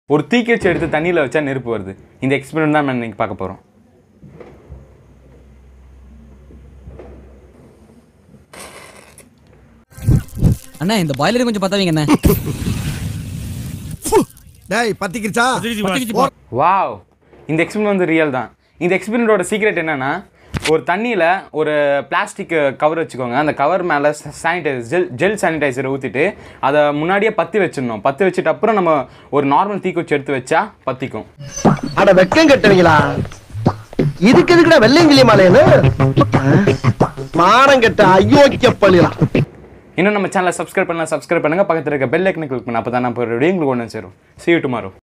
ஒரு தீக்கிவச்சு எடுத்து தண்ணியில் வச்சா நெருப்பு வருது இந்த எக்ஸ்பெரிமெண்ட் தான் நம்ம இன்னைக்கு பார்க்க போகிறோம் அண்ணா இந்த பாய்லர் கொஞ்சம் பத்தாவீங்க அண்ணா டேய் பத்திக்கிச்சா வாவ் இந்த எக்ஸ்பெரிமெண்ட் வந்து ரியல் தான் இந்த எக்ஸ்பெரிமெண்ட்டோட சீக்ரெட் என்னன்னா ஒரு தண்ணியில் ஒரு பிளாஸ்டிக் கவர் வச்சுக்கோங்க அந்த கவர் மேலே சானிடைசர் ஜெல் ஜெல் சானிடைசரை ஊற்றிட்டு அதை முன்னாடியே பற்றி வச்சிடணும் பற்றி வச்சுட்டு அப்புறம் நம்ம ஒரு நார்மல் தீக்குச்சி எடுத்து வச்சா பற்றிக்கும் அட வெக்கம் கட்டுவீங்களா இதுக்கு எதுக்குடா வெள்ளையங்கிலி மாலையனு மானம் கெட்ட அயோக்கிய பள்ளிலாம் இன்னும் நம்ம சேனலை சப்ஸ்கிரைப் பண்ணலாம் சப்ஸ்கிரைப் பண்ணுங்கள் பக்கத்தில் இருக்க பெல் ஐக்கனை கிளிக் பண்ண அப்போ தான் நம்ம வீடியோ உங்களுக்கு ஒன்று சேரும் see you tomorrow